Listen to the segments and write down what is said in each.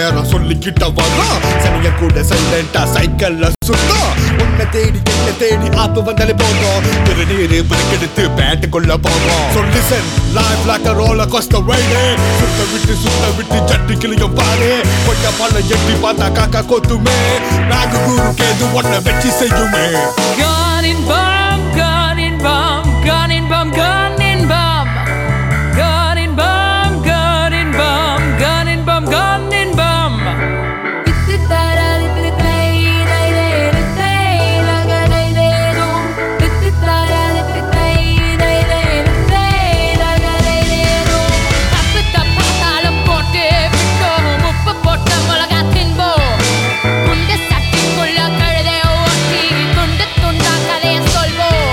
நேரம் சொல்லிக்கிட்ட வரோம் சனிய கூட சைலண்டா சைக்கிள்ல சுத்தம் உன்னை தேடி என்ன தேடி ஆப்பு வந்தாலே போதும் திருநீரு பிரிக்கெடுத்து பேட்டுக்குள்ள போகும் சொல்லி சென் லைஃப் லைக் ரோல கோஸ்ட வைடு சுத்த விட்டு சுத்த விட்டு ஜட்டி கிளியும் பாரு கொஞ்சம் பல எட்டி பார்த்தா காக்கா கொத்துமே நாகு குரு கேது ஒன்ன வெற்றி செய்யுமே Gun in bomb, gun in bomb, gun in bomb, gun in bomb. Gun in bomb, gun in bomb, gun in bomb, gun in bomb. தப்பித்த பாத்தாளம் போட்டு விட்டோம் உப்பு போட்ட மிளகா தின்போம் குண்டு சட்டிக்குள்ள கழுதைய ஓட்டி துண்டு துண்டா கதைய சொல்வோம்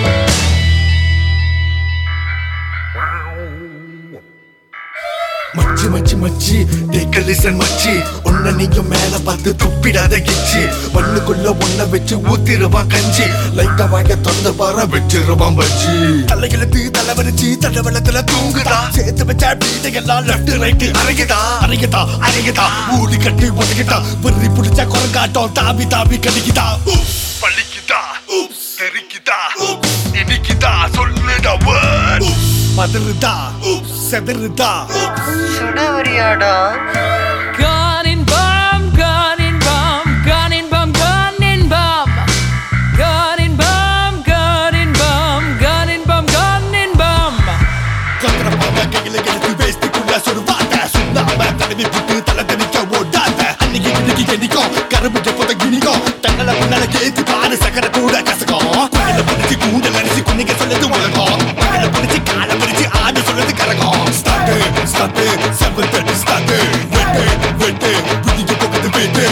மச்சி மச்சி மச்சி டேக்க லிசன் மச்சி உன்ன நீங்க மேல பார்த்து துப்பிடாத கிச்சி மண்ணுக்குள்ள ஒன்ன வச்சு ஊத்திருவான் கஞ்சி லைட்டா வாங்க தொந்த பார வச்சிருவான் பச்சி தலையெழுத்து தலைவரிச்சு தடவளத்துல தூங்குதா சேர்த்து வச்ச பீடையெல்லாம் லெஃப்ட் ரைட்டு அரைக்குதா அரைக்குதா அரைக்குதா ஊடி கட்டி உடைக்கிட்டா வெறி பிடிச்ச குரங்காட்டம் தாவி தாவி கடிக்குதா உப்ஸ், பழிக்குதா உப்ஸ், தெரிக்குதா உப்ஸ், இனிக்குதா சொல்லுடா word. உப்ஸ், பதறுதா உப்ஸ், செதறுதா சுடவரியாடா Gun in bomb, gun in bomb, gun in bomb, gun in bomb. Gun in bomb, gun in bomb, gun in bomb, gun in bomb. கத்திரப்பாவை கையில எடுத்து வேஸ்டிக்குள்ள சொருவாட்ட சுண்ணாம தடவி புட்டு தலை தெளிக்க ஓடாத அன்னைக்கு இன்னைக்கு கெடிக்கும் கரும்பு எப்போத கிணிக்கும் தங்களை முன்னால கேத்து பாரு சக்கரை கூட கசக்கும் குயில பிடிச்சு கூடல் அரிசி குனிக்க சொல்லுது உலகம் பகல பிடிச்சு காலை பிடிச்சு ஆடு சொல்லுது கரகம் start start seven thirty start வெட்டு வெட்டு புதிய பக்கத்து வெட்டு